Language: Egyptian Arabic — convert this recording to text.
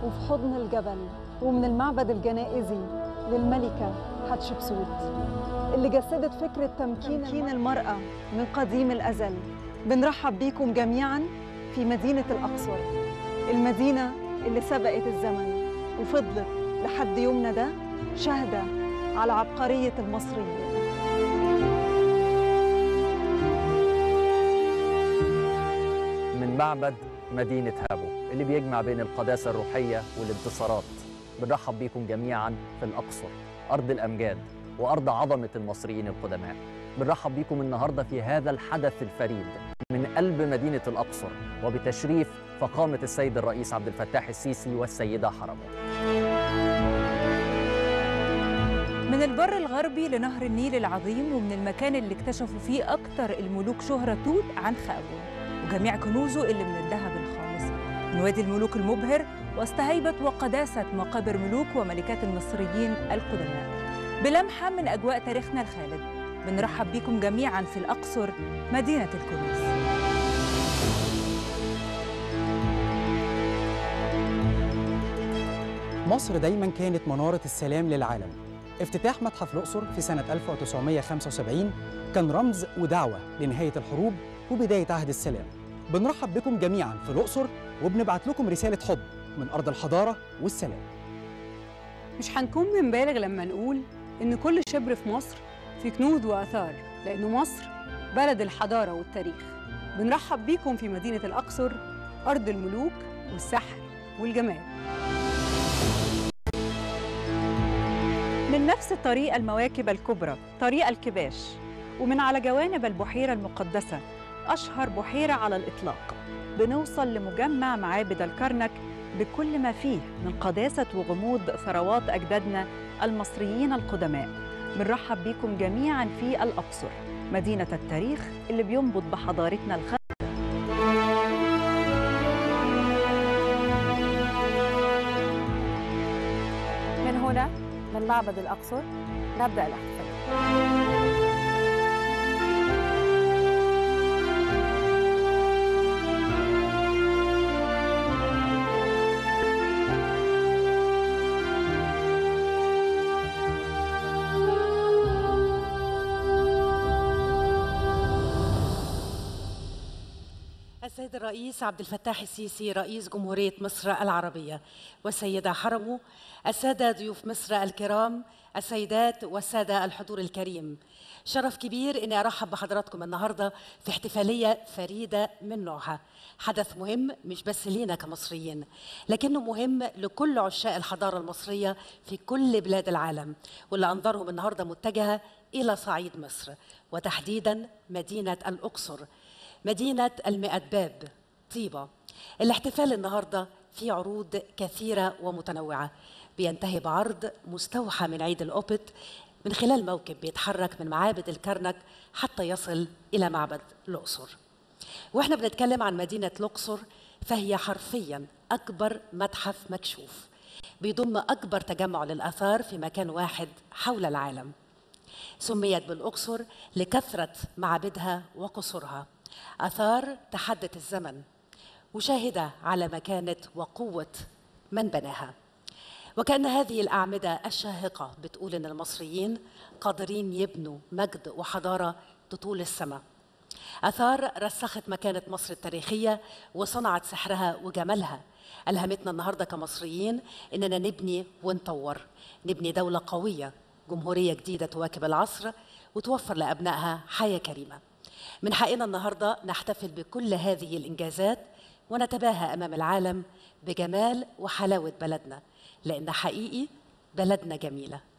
وفي حضن الجبل ومن المعبد الجنائزي للملكة حتشبسوت اللي جسدت فكرة تمكين, تمكين المرأة من قديم الأزل بنرحب بيكم جميعا في مدينة الأقصر المدينة اللي سبقت الزمن وفضلت لحد يومنا ده شاهدة على عبقرية المصريين من معبد مدينة هابو اللي بيجمع بين القداسة الروحية والانتصارات بنرحب بيكم جميعا في الأقصر أرض الأمجاد وأرض عظمة المصريين القدماء بنرحب بيكم النهاردة في هذا الحدث الفريد من قلب مدينة الأقصر وبتشريف فخامة السيد الرئيس عبد الفتاح السيسي والسيدة حرمه من البر الغربي لنهر النيل العظيم ومن المكان اللي اكتشفوا فيه أكتر الملوك شهرة توت عنخ آمون وجميع كنوزه اللي من الذهب الخالص من وادي الملوك المبهر وسط هيبة وقداسة مقابر ملوك وملكات المصريين القدماء بلمحة من أجواء تاريخنا الخالد بنرحب بكم جميعا في الأقصر مدينة الكنوز مصر دايما كانت منارة السلام للعالم افتتاح متحف الأقصر في سنة 1975 كان رمز ودعوة لنهاية الحروب وبداية عهد السلام بنرحب بكم جميعا في الأقصر وبنبعت لكم رسالة حب من أرض الحضارة والسلام مش هنكون بنبالغ لما نقول إن كل شبر في مصر في كنوز وآثار لأن مصر بلد الحضارة والتاريخ بنرحب بيكم في مدينة الأقصر أرض الملوك والسحر والجمال من نفس الطريق المواكب الكبرى طريق الكباش ومن على جوانب البحيرة المقدسة أشهر بحيرة على الإطلاق بنوصل لمجمع معابد الكرنك بكل ما فيه من قداسة وغموض ثروات أجدادنا المصريين القدماء بنرحب بكم جميعا في الأقصر مدينة التاريخ اللي بينبض بحضارتنا الخ من هنا من معبد الأقصر نبدأ الاحتفال السيد الرئيس عبد الفتاح السيسي رئيس جمهورية مصر العربية والسيدة حرمه السادة ضيوف مصر الكرام السيدات والسادة الحضور الكريم شرف كبير اني ارحب بحضراتكم النهارده في احتفاليه فريده من نوعها حدث مهم مش بس لينا كمصريين لكنه مهم لكل عشاق الحضاره المصريه في كل بلاد العالم واللي انظارهم النهارده متجهه الى صعيد مصر وتحديدا مدينه الاقصر مدينة المئة باب طيبة الاحتفال النهاردة فيه عروض كثيرة ومتنوعة بينتهي بعرض مستوحى من عيد الأوبت من خلال موكب بيتحرك من معابد الكرنك حتى يصل إلى معبد الأقصر وإحنا بنتكلم عن مدينة الأقصر فهي حرفيا أكبر متحف مكشوف بيضم أكبر تجمع للآثار في مكان واحد حول العالم سميت بالأقصر لكثرة معابدها وقصورها آثار تحدت الزمن وشاهدة على مكانة وقوة من بناها وكأن هذه الأعمدة الشاهقة بتقول إن المصريين قادرين يبنوا مجد وحضارة تطول السماء آثار رسخت مكانة مصر التاريخية وصنعت سحرها وجمالها ألهمتنا النهاردة كمصريين إننا نبني ونطور نبني دولة قوية جمهورية جديدة تواكب العصر وتوفر لأبنائها حياة كريمة من حقنا النهارده نحتفل بكل هذه الانجازات ونتباهى امام العالم بجمال وحلاوه بلدنا لان حقيقي بلدنا جميله